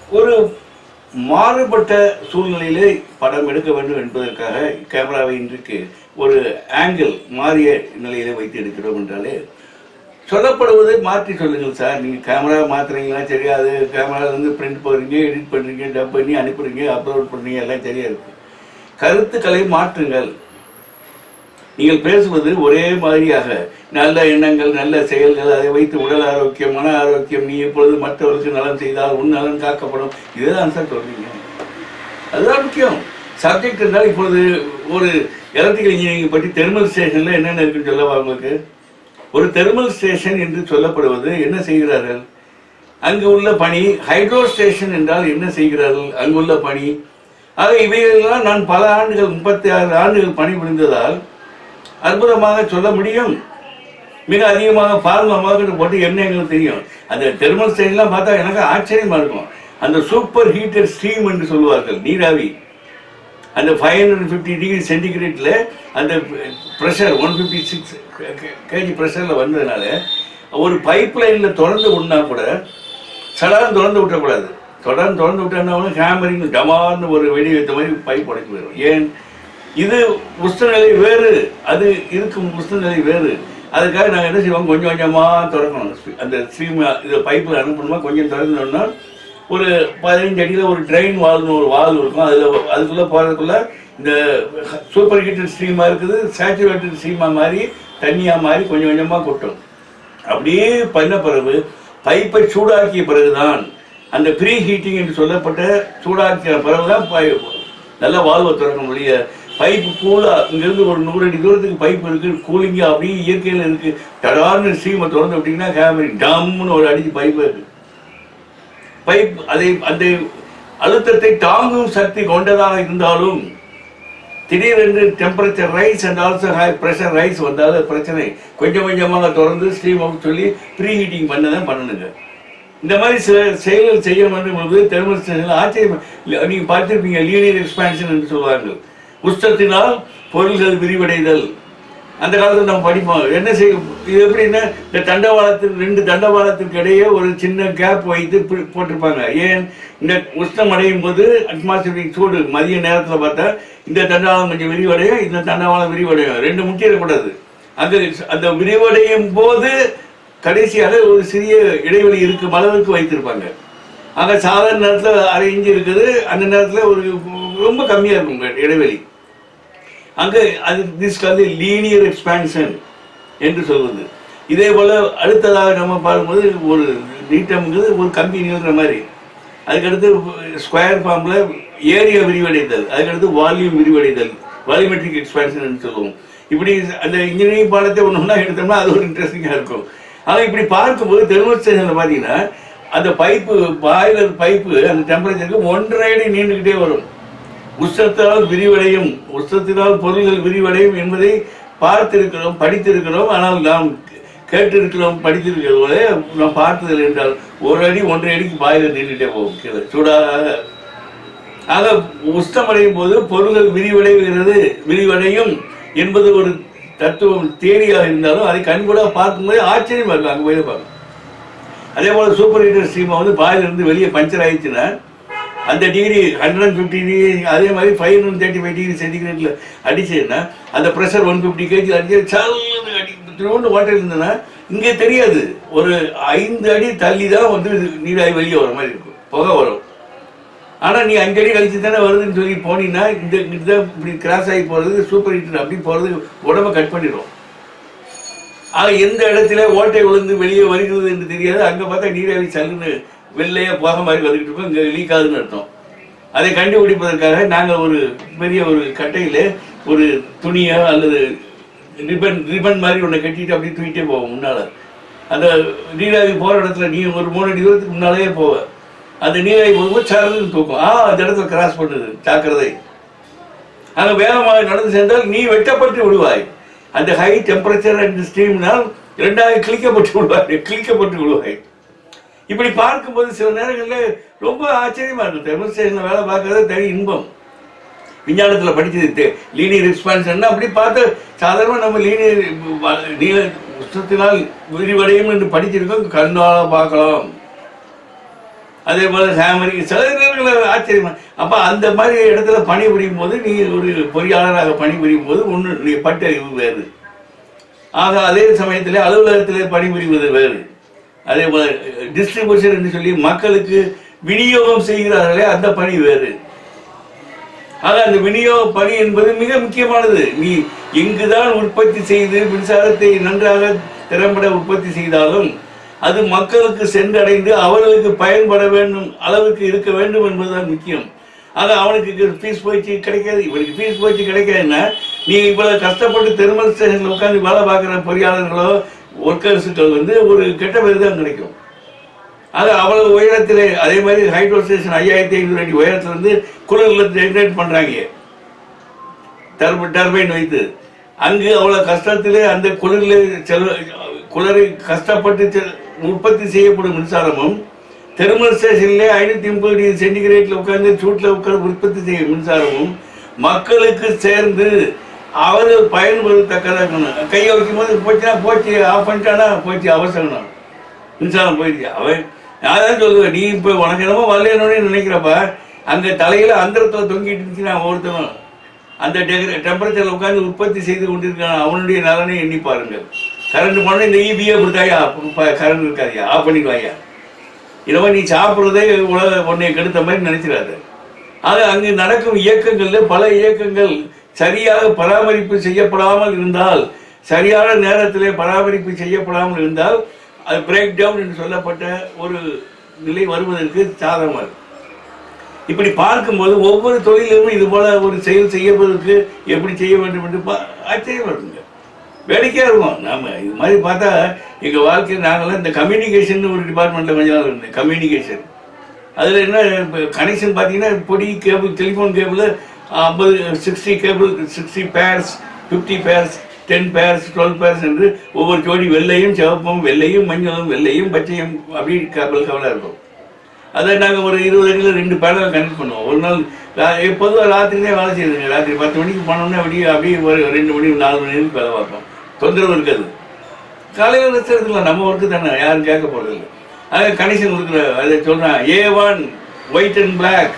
ஒரு மாறுபட்ட சூழ்நிலையிலே படம் எடுக்க வேண்டும் என்பதற்காக கேமராவை இன்றைக்கு ஒரு ஆங்கிள் மாறிய நிலையிலே வைத்து எடுக்கிறோம் என்றாலே சொல்லப்படுவதை மாற்றி சொல்லுங்கள் சார் நீங்கள் கேமரா மாத்துறீங்களா தெரியாது கேமரால இருந்து பிரிண்ட் போடுறீங்க எடிட் பண்ணுறீங்க டப் பண்ணி அனுப்புறீங்க அப்லோட் பண்ணுறீங்க எல்லாம் சரியா இருக்கு கருத்துக்களை மாற்றுங்கள் நீங்கள் பேசுவது ஒரே மாதிரியாக நல்ல எண்ணங்கள் நல்ல செயல்கள் அதை வைத்து உடல் ஆரோக்கியம் மன ஆரோக்கியம் நீ எப்பொழுது மற்றவருக்கு நலம் செய்தால் உன் நலன் காக்கப்படும் இதுதான் சார் சொல்றீங்க அதுதான் முக்கியம் சப்ஜெக்ட் இருந்தால் இப்பொழுது ஒரு எலக்ட்ரிக்கல் இன்ஜினியரிங் பற்றி தெர்மல் ஸ்டேஷன்ல என்னென்ன இருக்குன்னு சொல்லவா உங்களுக்கு ஒரு தெர்மல் ஸ்டேஷன் என்று சொல்லப்படுவது என்ன செய்கிறார்கள் அங்கு உள்ள பணி ஹைட்ரோ ஸ்டேஷன் என்றால் என்ன செய்கிறார்கள் அங்குள்ள பணி ஆக இவைகளெல்லாம் நான் பல ஆண்டுகள் முப்பத்தி ஆறு ஆண்டுகள் பணிபுரிந்ததால் அற்புதமாக சொல்ல முடியும் மிக அதிகமாக ஃபார்முலா மார்க்கெட் போட்டு என்ன எங்களுக்கு தெரியும் அந்த தெர்மல் ஸ்டேஷன்லாம் பார்த்தா எனக்கு ஆச்சரியமா இருக்கும் அந்த சூப்பர் ஹீட்டர் ஸ்டீம் என்று சொல்லுவார்கள் நீராவி அந்த ஃபைவ் ஹண்ட்ரட் ஃபிஃப்டி டிகிரி சென்டிகிரேட்டில் அந்த pressure one fifty six kg ப்ரெஷரில் வந்ததுனால ஒரு பைப் லைனில் திறந்து விடனா கூட சடாரம் திறந்து விட்டக்கூடாது தொடர்ந்து திறந்து விட்டோம்னா ஹேமரிங் டமார்னு ஒரு வெடி வைத்த மாதிரி பைப் உடைச்சு போயிடும் ஏன் இது உஷ்ணநிலை வேறு அது இருக்கும் உஷ்ணநிலை வேறு அதுக்காக நாங்கள் என்ன செய்வோம் கொஞ்சம் கொஞ்சமாக திறக்கணும் அந்த ஸ்ட்ரீம் இது பைப்பில் அனுப்பணுமா கொஞ்சம் திறந்தோம்னா ஒரு பதினஞ்சு அடியில் ஒரு ட்ரெயின் வால்னு ஒரு வால் இருக்கும் அதில் அதுக்குள்ளே போகிறதுக்குள்ள இந்த சூப்பர் ஹீட்டட் ஸ்ட்ரீமாக இருக்குது சேச்சுரேட்டட் ஸ்ட்ரீமாக மாறி தண்ணியாக மாறி கொஞ்சம் கொஞ்சமாக கொட்டும் அப்படியே பண்ண பிறகு பைப்பை சூடாக்கிய பிறகுதான் அந்த ப்ரீ ஹீட்டிங் என்று சொல்லப்பட்ட சூடாக்கிய பிறகுதான் பை- நல்லா வாழ்வை திறக்க முடிய பைப்பு கூலா இங்கிருந்து ஒரு நூறு அடி தூரத்துக்கு பைப் இருக்கு கூலிங்கா அப்படியே இயற்கையில் இருக்கு தடார்னு ஸ்டீமை திறந்து விட்டீங்கன்னா கேமரி டம்னு ஒரு அடிச்சு பைப் இருக்கு பைப் அதை அந்த அழுத்தத்தை தாங்கும் சக்தி கொண்டதாக இருந்தாலும் திடீரென்று temperature rise and also high pressure rise வந்தாலும் பிரச்சனை கொஞ்சம் கொஞ்சமாக திறந்து ஸ்டீம் அவுட் சொல்லி ப்ரீ ஹீட்டிங் பண்ண தான் பண்ணணுங்க இந்த மாதிரி சில செயல்கள் செய்ய வேண்டும் என்பது தெர்மல் ஸ்டேஷனில் ஆச்சரியம் இல்ல, நீங்க பார்த்திருப்பீங்க லீனியர் எக்ஸ்பான்ஷன் என்று சொல்வார்கள் உஷ்ணத்தினால் பொருள்கள் விரிவடைதல் அந்த காலத்தில் நம்ம படிப்போம் என்ன செய்யும் இது எப்படின்னா இந்த தண்டவாளத்துக்கு ரெண்டு தண்டவாளத்துக்கு இடையே ஒரு சின்ன கேப் வைத்து பி- போட்டிருப்பாங்க ஏன் இந்த உஷ்ணம் அடையும் போது அட்மாஸ்பியரிக் சூடு மதிய நேரத்தில் பார்த்தா இந்த தண்டவாளம் கொஞ்சம் விரிவடையும் இந்த தண்டவாளம் விரிவடையும் ரெண்டு முட்டிடக்கூடாது அந்த அந்த விரிவடையும் போது கடைசியாக ஒரு சிறிய இடைவெளி இருக்கும் அளவுக்கு வைத்திருப்பாங்க ஆக சாதாரண நேரத்தில் அரை இன்ச்சு இருக்குது அந்த நேரத்தில் ஒரு ரொம்ப கம்மியாக இருக்கும் இடைவெளி அங்கே அது திஸ் கால் லீனியர் எக்ஸ்பான்ஷன் என்று சொல்வது இதே போல் அடுத்ததாக நம்ம பார்க்கும்போது ஒரு நீட்டம்ங்கிறது ஒரு கம்பி நீளுற மாதிரி அதுக்கடுத்து ஸ்கொயர் ஃபார்மில் ஏரியா விரிவடைதல் அதுக்கடுத்து வால்யூம் விரிவடைதல் வால்யூமெட்ரிக் எக்ஸ்பான்ஷன் என்று சொல்லுவோம் இப்படி அந்த இன்ஜினியரிங் பாடத்தை ஒன்று ஒன்றா எடுத்தோம்னா அது ஒரு இன்ட்ரெஸ்டிங்காக இருக்கும் ஆனால் இப்படி பார்க்கும்போது தெர்மல் ஸ்டேஷனில் பார்த்தீங்கன்னா அந்த பைப்பு பாய்லர் பைப்பு அந்த டெம்பரேச்சருக்கு ஒன்றரை அடி நீண்டுக்கிட்டே வரும் உஷ்ணத்தினால் விரிவடையும் உஷ்ணத்தினால் பொருள்கள் விரிவடையும் என்பதை பார்த்திருக்கிறோம் படித்திருக்கிறோம் ஆனால் நாம் கேட்டிருக்கிறோம் படித்திருக்கிறோம் போதே நாம் பார்த்ததில்லை என்றால் ஒரு அடி ஒன்றரை அடிக்கு பாயில நீண்டுட்டே போகும் கீழே சூடாக ஆக உஷ்ணமடையும் போது பொருள்கள் விரிவடைகிறது விரிவடையும் என்பது ஒரு தத்துவம் தேரியாக இருந்தாலும் அதை கண்கூட பார்க்கும்போது ஆச்சரியமா இருக்கும் அங்கே போய் பார்க்கணும் அதே போல சூப்பர் ஹீட்டர் ஸ்டீமை வந்து பாயில இருந்து வெளியே பஞ்சர் ஆயிடுச்சுன்னா அந்த degree hundred and fifty degree அதே மாதிரி five hundred thirty five degree சென்டிகிரேட்ல அடிச்சதுன்னா அந்த ப்ரெஷர் ஒன் ஃபிஃப்டி கேஜி அடிச்சு சல்லுன்னு அடி திரும்ப வாட்டர் இருந்ததுன்னா இங்கே தெரியாது ஒரு ஐந்து அடி தள்ளி தான் வந்து இது நீராவி வெளியே வர மாதிரி இருக்கும் புகை வரும் ஆனா நீ அஞ்சு அடி கழிச்சு தானே வருதுன்னு சொல்லி போனீங்கன்னா இந்த இதுதான் இப்படி கிராஸ் ஆகி போறது சூப்பர் ஹீட்டர் அப்படி போறது உடம்ப கட் பண்ணிடும் ஆக எந்த இடத்துல ஓட்டை விழுந்து வெளியே வருகிறது என்று தெரியாது அங்க பார்த்தா நீராவி சல்லுன்னு வெள்ளையா போக மாதிரி வந்துகிட்டு இருக்கோம் இங்க லீக் ஆகுதுன்னு அர்த்தம் அதை கண்டுபிடிப்பதற்காக நாங்கள் ஒரு பெரிய ஒரு கட்டையில ஒரு துணியோ அல்லது ரிப்பன் ரிப்பன் மாதிரி ஒன்று கட்டிட்டு அப்படியே தூக்கிட்டே போவோம் முன்னால அந்த நீராவி போற இடத்துல நீ ஒரு மூணு அடி தூரத்துக்கு முன்னாலேயே போவ அந்த நீராவி போகும்போது சரதுன்னு தூக்கும் ஆ அந்த இடத்துல கிராஸ் பண்ணுது ஜாக்கிரதை அங்க வேகமாக நடந்து சென்றால் நீ வெட்டப்பட்டு விடுவாய் அந்த ஹை டெம்பரேச்சர் அண்ட் ஸ்டீம்னால் இரண்டாவது கிளிக்கப்பட்டு விடுவாய் கிளிக்கப்பட்டு விடுவாய் இப்படி பார்க்கும்போது சில நேரங்களில் ரொம்ப ஆச்சரியமா இருக்கும் தெர்மல் ஸ்டேஷனில் வேலை பார்க்கறது தனி இன்பம் விஞ்ஞானத்தில் படிச்சது லீனியர் எக்ஸ்பான்ஷன் அப்படி பார்த்து சாதாரணமாக நம்ம லீனியர் நீள உஷ்ணத்தினால் விரிவடையும் என்று படிச்சிருக்கோம் கண்ணால் பார்க்கலாம் அதே போல் ஹேமரிங் சில நேரங்களில் ஆச்சரியமா அப்போ அந்த மாதிரி இடத்துல பணிபுரியும் போது நீ ஒரு பொறியாளராக பணிபுரியும் போது ஒன்று நீ பட்டறிவு வேறு ஆக அதே சமயத்தில் அலுவலகத்திலே பணிபுரிவது வேறு அதே போல் டிஸ்ட்ரிபியூஷன் என்று சொல்லி மக்களுக்கு விநியோகம் செய்கிறார்களே அந்த பணி வேறு ஆக அந்த விநியோக பணி என்பது மிக முக்கியமானது நீ எங்குதான் உற்பத்தி செய்து மின்சாரத்தை நன்றாக திறம்பட உற்பத்தி செய்தாலும் அது மக்களுக்கு சென்றடைந்து அவர்களுக்கு பயன்பட வேண்டும் அளவுக்கு இருக்க வேண்டும் என்பதுதான் முக்கியம் ஆக அவனுக்கு ஃபீஸ் போயிடுச்சு கிடைக்காது இவனுக்கு ஃபீஸ் போயிடுச்சு கிடைக்காதுன்னா நீ இவ்வளவு கஷ்டப்பட்டு தெருமல் ஸ்டேஷனில் உட்காந்து வேலை பார்க்குற பொறியாளர்களோ ஒர்க்கர்ஸுக்கள் வந்து ஒரு கெட்ட பேர் தான் கிடைக்கும் அது அவ்வளவு உயரத்திலே அதே மாதிரி ஹைட்ரோ ஸ்டேஷன் ஐயாயிரத்தி ஐநூறு அடி உயரத்துல இருந்து குளிரில் ஜென்ரேட் பண்றாங்க டர்ப டர்பைன் வைத்து அங்கு அவ்வளவு கஷ்டத்திலே அந்த குளிரில் செல் குளிரை கஷ்டப்பட்டு செ- உற்பத்தி செய்யப்படும் மின்சாரமும் தெர்மல் ஸ்டேஷன்லேயே ஐநூற்றி முப்பது டிகிரி சென்டிகிரேட்டில் உட்கார்ந்து சூட்டில் உட்கார்ந்து உற்பத்தி செய்யும் மின்சாரமும் மக்களுக்கு சேர்ந்து அவர்கள் பயன்படுத்தக்கதாக இருக்கணும் கையை வைக்கும் போது போச்சுன்னா போச்சு ஆஃப் பண்ணிட்டானா போச்சு அவசரம் மின்சாரம் போயிடுச்சு அவன் நான் தான் சொல்லுவேன் நீ இப்போ உனக்கு என்னமோ வரலன்னு நினைக்கிறப்ப அங்கே தலையில் அந்தரத்தில் தொங்கிட்டு இருந்துச்சுன்னா ஒருத்தவன் அந்த டெம்பரேச்சரில் உட்கார்ந்து உற்பத்தி செய்து கொண்டிருக்கான் அவனுடைய நலனை எண்ணி பாருங்கள் கரண்ட் போனால் இந்த ஈபியே கொடுத்தாயா கரண்ட் இருக்காதியா ஆஃப் பண்ணிடுவாயா இனிமே நீ சாப்பிட்றதே உலக உன்னை கெடுத்த மாதிரி நினைச்சிடாத ஆக அங்கு நடக்கும் இயக்கங்கள்ல பல இயக்கங்கள் சரியாக பராமரிப்பு செய்யப்படாமல் இருந்தால் சரியான நேரத்திலே பராமரிப்பு செய்யப்படாமல் இருந்தால் அது பிரேக் டவுன் என்று சொல்லப்பட்ட ஒரு நிலை வருவதற்கு சாதகமாக இருக்கும் இப்படி பார்க்கும்போது ஒவ்வொரு தொழிலும் இது போல ஒரு செயல் செய்யப்படுவதற்கு எப்படி செய்ய வேண்டும் என்று பா ஆச்சரியம் வருங்க வேடிக்கையாக இருக்கும் நாம இது மாதிரி பார்த்தா எங்கள் வாழ்க்கையில் நாங்களாம் இந்த கம்யூனிகேஷன் ஒரு டிபார்ட்மெண்ட்டில் கொஞ்ச நாள் இருந்தேன் கம்யூனிகேஷன் அதில் என்ன கனெக்ஷன் பார்த்தீங்கன்னா பொடி கேபிள் டெலிஃபோன் கேபிள் ஐம்பது sixty cable sixty pairs fifty pairs ten pairs twelve pairs என்று ஒவ்வொரு ஜோடி வெள்ளையும் சிவப்பும் வெள்ளையும் மஞ்சளும் வெள்ளையும் பச்சையும் அப்படி கேபிள் கவலாக இருக்கும் அதை நாங்கள் ஒரு இருபது அடியில் ரெண்டு பேனல் கனெக்ட் பண்ணுவோம் ஒரு நாள் பொதுவாக ராத்திரிலே வேலை செய்யுதுங்க ராத்திரி பத்து மணிக்கு போனோம்னா அப்படியே அப்படியே ஒரு ரெண்டு மணி நாலு மணி நேரம் வேலை பார்ப்போம் தொந்தரவு இருக்காது காலையில் ரெஸ்ட் எடுத்துக்கலாம் நம்ம ஒர்க்கு தானே யாரும் கேட்க போகிறதில்ல அது கனெக்ஷன் கொடுக்குற அதை சொல்கிறேன் A one white and black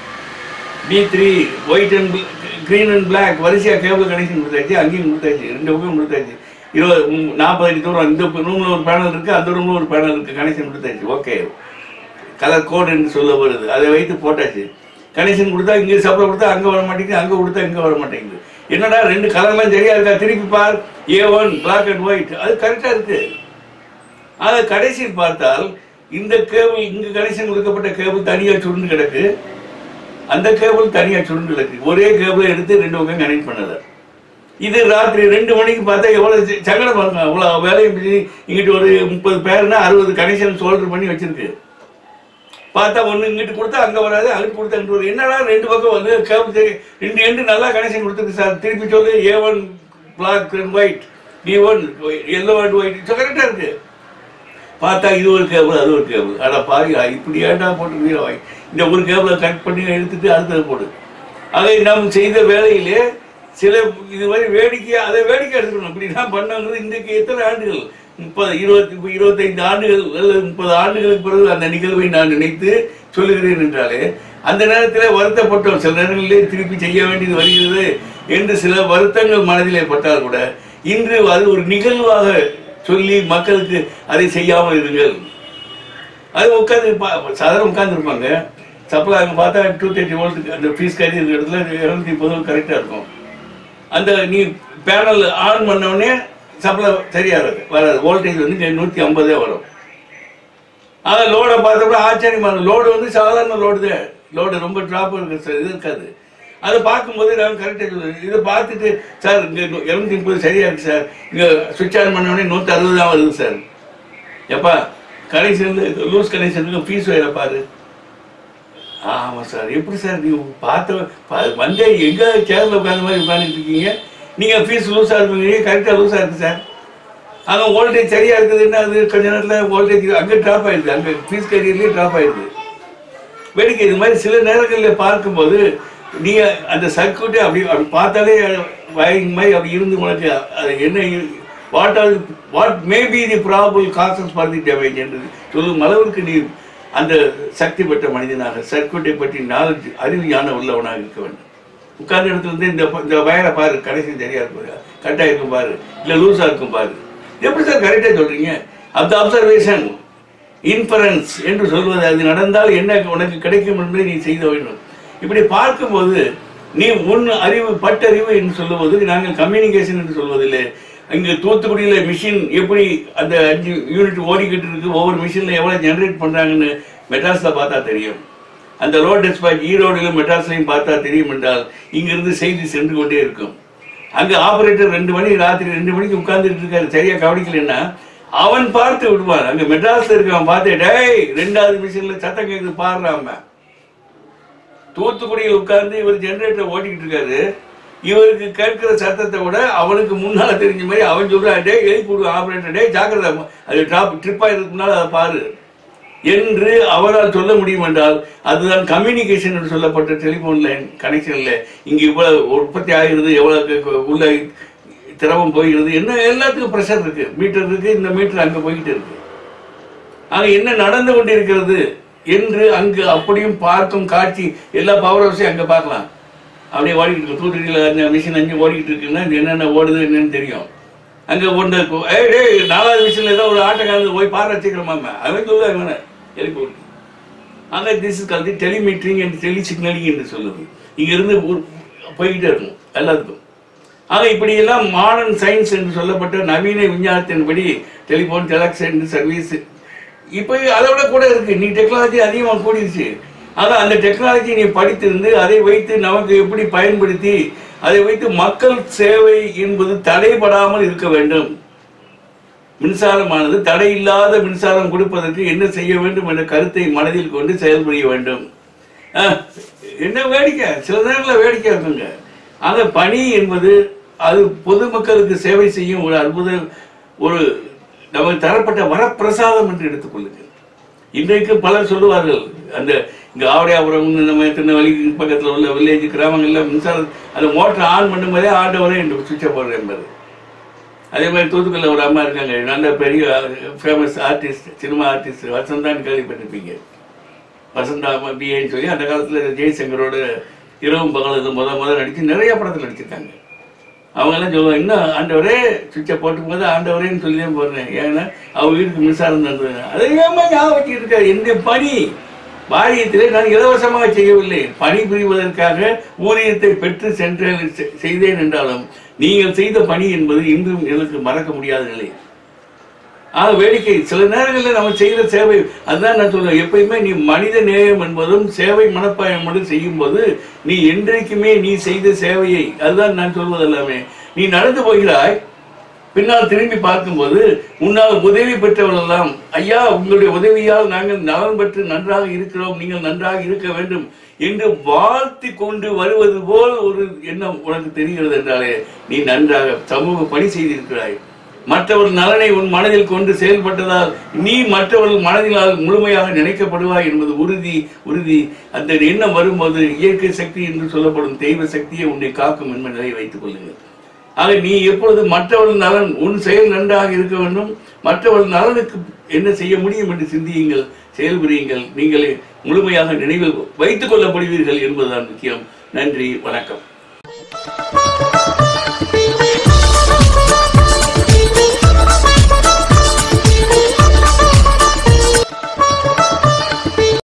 B three white and green and black வரிசையாக கேபிள் கனெக்ஷன் கொடுத்தாச்சு அங்கேயும் கொடுத்தாச்சு ரெண்டு பக்கம் கொடுத்தாச்சு இருபது மு- நாற்பது அடி தூரம் இந்த ரூமில் ஒரு பேனல் இருக்குது அந்த ரூமில் ஒரு பேனல் இருக்குது கனெக்ஷன் கொடுத்தாச்சு ஓகே கலர் கோட் என்று சொல்ல வருது அதை வைத்து போட்டாச்சு கனெக்ஷன் கொடுத்தா இங்கே சப்ளை கொடுத்தா அங்கே வர மாட்டேங்குது அங்கே கொடுத்தா இங்கே வர மாட்டேங்குது என்னடா ரெண்டு கலர்லாம் சரியா இருக்கா திருப்பி பார் A one black and white அது கரெக்டாக இருக்கு அதை கடைசியில் பார்த்தால் இந்த கேபிள் இங்கே கனெக்ஷன் கொடுக்கப்பட்ட கேபிள் தனியாக சுருண்டு கிடக்கு அந்த கேபிள் தனியாக சுருண்டு கிடக்கு ஒரே கேபிளை எடுத்து ரெண்டு பக்கம் கனெக்ட் பண்ணலை இது ராத்திரி ரெண்டு மணிக்கு பார்த்தா எவ்வளோ ச- சங்கடம் பாருங்க அவ்வளோ வேலையும் செஞ்சு இங்கிட்டு ஒரு முப்பது பேருனா அறுபது கனெக்ஷன் சோல்டர் பண்ணி வச்சிருக்கு பார்த்தா ஒன்று இங்கிட்டு கொடுத்தா அங்கே வராது அங்கிட்டு கொடுத்தா அங்கிட்டு வரும் என்னடா ரெண்டு பக்கம் வந்து கேபிள் சரி ரெண்டு எண்டு நல்லா கனெக்ஷன் கொடுத்துருக்கு சார் திருப்பி சொல்லு A one black and white D one yellow and white கரெக்டாக இருக்கு பார்த்தா இது ஒரு கேபிள் அது ஒரு கேபிள் அட பாவி இப்படி ஏன்டா போட்டு இந்த ஒரு கேபிளை கட் பண்ணி எடுத்துட்டு அடுத்தது போடு அதை நாம் செய்த வேலையிலே சில இது மாதிரி வேடிக்கையா அதை வேடிக்கை எடுத்துக்கணும் இப்படி தான் பண்ணாங்கிறது இன்றைக்கு எத்தனை ஆண்டுகள் முப்பது இருபத்தி இருபத்தைந்து ஆண்டுகள் அல்லது முப்பது ஆண்டுகளுக்கு பிறகு அந்த நிகழ்வை நான் நினைத்து சொல்லுகிறேன் என்றாலே அந்த நேரத்தில் வருத்தப்பட்டோம் சில நேரங்களிலே திருப்பி செய்ய வேண்டியது வருகிறது என்று சில வருத்தங்கள் மனதிலே பட்டால் கூட இன்று அது ஒரு நிகழ்வாக சொல்லி மக்களுக்கு அதை செய்யாமல் இருங்கள் அது உட்காந்து சாதாரண உட்காந்துருப்பாங்க சப்ளை அங்கே பார்த்தா டூ தேர்ட்டி வோல்ட்டுக்கு அந்த ஃபீஸ் கறி இருக்கிற இடத்துல இரநூத்தி முப்பது கரெக்டாக இருக்கும் அந்த நீ பேனல் ஆன் பண்ண உடனே சப்ளை சரியாக இருக்கு வராது வோல்டேஜ் வந்து நூற்றி ஐம்பதே வரும் ஆக லோடை பார்த்தப்ப ஆச்சரியமா இருக்கும் லோடு வந்து சாதாரண லோடு தான் லோடு ரொம்ப ட்ராப் இருக்கு சார் இது இருக்காது அதை பார்க்கும்போது நான் கரெக்டாக சொல்லுவேன் இதை பார்த்துட்டு சார் இங்கே இரநூத்தி முப்பது சரியா இருக்கு சார் இங்கே சுவிட்ச் ஆன் பண்ண உடனே நூற்றி அறுபது தான் வருது சார் எப்பா கனெக்ஷன் லூஸ் கனெக்ஷனுக்கு ஃபீஸ் வேற பாரு ஆமாம் சார் எப்படி சார் நீங்கள் பார்த்த பா- வந்தே எங்கே சேரில் உட்காந்த மாதிரி உட்காந்துட்டு இருக்கீங்க நீங்கள் ஃபீஸ் லூஸாக இருக்குங்க கரெக்டாக லூஸாக இருக்குது சார் அங்கே வோல்டேஜ் சரியாக இருக்குதுன்னா அது கொஞ்ச நேரத்தில் வோல்டேஜ் அங்கே ட்ராப் ஆயிடுது அங்கே ஃபீஸ் கரியர்லேயே ட்ராப் ஆயிடுது வேடிக்கை இது மாதிரி சில நேரங்களில் பார்க்கும்போது நீங்கள் அந்த சர்க்யூட்டை அப்படி அப்படி பார்த்தாலே வயரிங் மாதிரி அப்படி இருந்து உனக்கு அது என்ன what are what may be the probable causes for the damage என்று சொல்லும் அளவுக்கு நீ அந்த சக்தி பெற்ற மனிதனாக சர்க்குட்டை பற்றி நாலேஜ் அறிவு ஞானம் உள்ளவனாக இருக்க வேண்டும் உட்கார்ந்த இடத்துல இருந்து இந்த ப- இந்த வயரை பாரு கடைசி சரியா இருக்கும் கரெக்டாக இருக்கும் பாரு இல்லை லூஸாக இருக்கும் பாரு எப்படி சார் கரெக்டாக சொல்றீங்க அந்த அப்சர்வேஷன் இன்ஃபரன்ஸ் என்று சொல்வது அது நடந்தால் என்ன உனக்கு கிடைக்கும் என்பதை நீ செய்த வேண்டும் இப்படி பார்க்கும்போது நீ உன் அறிவு பட்டறிவு என்று சொல்லுவது நாங்கள் கம்யூனிகேஷன் என்று சொல்வதில்லை இங்கு தூத்துக்குடியில் மிஷின் எப்படி அந்த அஞ்சு யூனிட் ஓடிக்கிட்டு இருக்கு ஒவ்வொரு மிஷினில் எவ்வளோ ஜெனரேட் பண்ணுறாங்கன்னு மெட்ராஸில் பார்த்தா தெரியும் அந்த ரோட் டிஸ்பாச் ஈரோடிலும் மெட்ராஸ்லையும் பார்த்தா தெரியும் என்றால் இங்கிருந்து செய்தி சென்று கொண்டே இருக்கும் அங்க ஆபரேட்டர் ரெண்டு மணி ராத்திரி ரெண்டு மணிக்கு உட்கார்ந்துட்டு இருக்காரு சரியா கவனிக்கலன்னா அவன் பார்த்து விடுவான் அங்க மெட்ராஸ்ல இருக்கவன் பார்த்து டேய் ரெண்டாவது மிஷின்ல சத்தம் கேக்குது பாடுறாம தூத்துக்குடியில் உட்கார்ந்து இவர் ஜெனரேட்டர் ஓட்டிக்கிட்டு இருக்காரு இவருக்கு கேட்கிற சத்தத்தை விட அவனுக்கு முன்னால தெரிஞ்ச மாதிரி அவன் சொல்றான் டே எழுப்பி விடு ஆபரேட்டர் டே ஜாக்கிரதை அது ட்ராப் ட்ரிப்பா இருக்குனால அதை பாரு என்று அவரால் சொல்ல முடியும் என்றால் அதுதான் கம்யூனிகேஷன் என்று சொல்லப்பட்ட டெலிஃபோன் லைன் கனெக்ஷன்ல இங்க இவ்வளவு உற்பத்தி ஆகிறது எவ்வளவு கு- உள்ள திரவம் போகிறது என்ன எல்லாத்துக்கும் ப்ரெஷர் இருக்கு மீட்டர் இருக்கு இந்த மீட்டர் அங்க போய்கிட்டு இருக்கு ஆக என்ன நடந்து கொண்டிருக்கிறது என்று அங்கு அப்படியும் பார்க்கும் காட்சி எல்லா பவர் ஹவுஸையும் அங்க பார்க்கலாம் அப்படியே ஓடிக்கிட்டு இருக்கு தூத்துக்குடியில் அந்த மிஷின் அஞ்சு ஓடிக்கிட்டு இருக்குன்னா இது என்னென்ன ஓடுது என்னன்னு தெரியும் அங்க ஒன்று ஏய் டேய் நாலாவது மிஷினில் ஏதோ ஒரு ஆட்டக்காரங்க போய் பாரு வச்சுக்கிறோமாம அவன் சொல்லுவாங்க இவனை எழுப்பி விட்டு அங்கே திஸ் இஸ் கல்தி டெலிமீட்டரிங் அண்ட் டெலி சிக்னலிங் என்று சொல்லுது இங்கிருந்து ஊர் போய்கிட்டே இருக்கும் எல்லாத்துக்கும் ஆக இப்படியெல்லாம் மாடர்ன் சயின்ஸ் என்று சொல்லப்பட்ட நவீன விஞ்ஞானத்தின்படி டெலிஃபோன் டெலக்ஸ் என்று சர்வீஸ் இப்போ அதை விட கூட இருக்கு நீ டெக்னாலஜி அதிகமாக கூடிருச்சு அதான் அந்த டெக்னாலஜி நீ படித்திருந்து அதை வைத்து நமக்கு எப்படி பயன்படுத்தி அதை வைத்து மக்கள் சேவை என்பது தடைபடாமல் இருக்க வேண்டும் மின்சாரமானது தடை இல்லாத மின்சாரம் கொடுப்பதற்கு என்ன செய்ய வேண்டும் என்ற கருத்தை மனதில் கொண்டு செயல்புரிய வேண்டும் அஹ், என்ன வேடிக்கை சில நேரங்களில் வேடிக்கை இருக்குங்க ஆக பணி என்பது அது பொதுமக்களுக்கு சேவை செய்யும் ஒரு அற்புத ஒரு நமக்கு தரப்பட்ட வரப்பிரசாதம் என்று எடுத்துக்கொள்ளுங்கள் இன்றைக்கு பலர் சொல்லுவார்கள் அந்த இங்க ஆவடையாபுரம் நம்ம திருநெல்வேலி பக்கத்தில் உள்ள வில்லேஜ் கிராமங்கள்ல மின்சாரம் அந்த மோட்டர் ஆன் பண்ணும்போதே ஆண்டவரே என்று சுவிட்சை போடுற என்பது அதே மாதிரி தூத்துக்குள்ள ஒரு அம்மா இருக்காங்க நல்ல பெரிய ஃபேமஸ் ஆர்டிஸ்ட் சினிமா ஆர்டிஸ்ட் வசந்தான்னு கேள்விப்பட்டிருப்பீங்க வசந்தா பிஏன்னு சொல்லி அந்த காலத்தில் ஜெய்சங்கரோட இரவும் பகல் இது முத முத நடிச்சு நிறைய படத்தில் நடிச்சிருக்காங்க அவங்க எல்லாம் சொல்லுவாங்க இன்னும் ஆண்டவரே சுவிட்சை போட்டு போது ஆண்டவரேன்னு சொல்லி தான் போடுறேன் ஏன்னா அவங்க வீட்டுக்கு மின்சாரம் தந்தது அதை ஏமா ஞாபகம் வச்சுக்கிட்டு இருக்காரு எந்த பணி வாரியத்திலே நான் இலவசமாக செய்யவில்லை பணி புரிவதற்காக ஊதியத்தை பெற்று சென்று செ- செய்தேன் என்றாலும் நீங்கள் செய்த பணி என்பது இன்றும் எனக்கு மறக்க முடியாத நிலை ஆக வேடிக்கை சில நேரங்களில் நம்ம செய்கிற சேவை அதுதான் நான் சொல்லுவேன் எப்பயுமே நீ மனித நேயம் என்பதும் சேவை மனப்பாயமுடன் செய்யும் போது நீ என்றைக்குமே நீ செய்த சேவையை அதுதான் நான் சொல்வது எல்லாமே நீ நடந்து போகிறாய் பின்னால் திரும்பி பார்க்கும்போது முன்னால் உதவி பெற்றவர்களெல்லாம் ஐயா உங்களுடைய உதவியால் நாங்கள் நலன் பெற்று நன்றாக இருக்கிறோம் நீங்கள் நன்றாக இருக்க வேண்டும் என்று வாழ்த்தி கொண்டு வருவது போல் ஒரு எண்ணம் உனக்கு தெரிகிறது என்றாலே நீ நன்றாக சமூக பணி செய்திருக்கிறாய் மற்றவர்கள் நலனை உன் மனதில் கொண்டு செயல்பட்டதால் நீ மற்றவர்கள் மனதினால் முழுமையாக நினைக்கப்படுவாய் என்பது உறுதி உறுதி அந்த எண்ணம் வரும்போது இயற்கை சக்தி என்று சொல்லப்படும் தெய்வ சக்தியை உன்னை காக்கும் என்ப நிலையை வைத்துக் கொள்ளுங்கள் ஆக நீ எப்பொழுது மற்றவர்கள் நலன் உன் செயல் நன்றாக இருக்க வேண்டும் மற்றவர்கள் நலனுக்கு என்ன செய்ய முடியும் என்று சிந்தியுங்கள் செயல்புரியுங்கள் நீங்களே முழுமையாக நினைவில் வைத்துக் கொள்ளப்படுவீர்கள் என்பதுதான் முக்கியம் நன்றி வணக்கம்